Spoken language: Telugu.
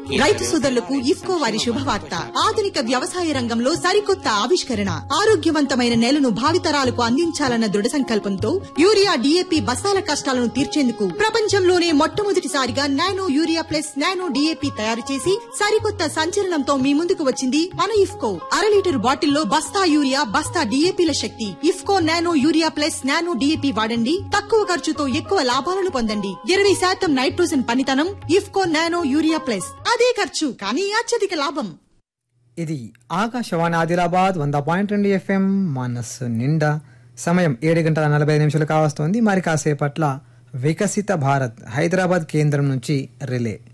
రైతు సోదరులకు ఇఫ్కో వారి శుభవార్త ఆధునిక వ్యవసాయ రంగంలో సరికొత్త ఆవిష్కరణ ఆరోగ్యవంతమైన నేలను భావితరాలకు అందించాలన్న దృఢ సంకల్పంతో యూరియా డీఏపీ బస్తాల కష్టాలను తీర్చేందుకు ప్రపంచంలోనే మొట్టమొదటిసారిగా nano urea plus nano DAP తయారు చేసి సరికొత్త సంచలనంతో మీ ముందుకు వచ్చింది మన ఇఫ్కో అర లీటర్ బాటిల్లో బస్తా యూరియా బస్తా డీఏపీల శక్తి IFFCO nano urea plus nano DAP వాడండి తక్కువ ఖర్చుతో ఎక్కువ లాభాలను పొందండి ఇరవై శాతం నైట్రోజన్ పనితనం ఇఫ్కో నానో యూరియా ప్లస్ అదే ఖర్చు కానీ అత్యధిక లాభం ఇది ఆకాశవాణి ఆదిలాబాద్ వంద పాయింట్ రెండు ఎఫ్ఎం మనస్సు నిండా సమయం ఏడు గంటల నలభై ఐదు నిమిషాలు కావస్తోంది మరి కాసేపట్ల వికసిత భారత్ హైదరాబాద్ కేంద్రం నుంచి రిలే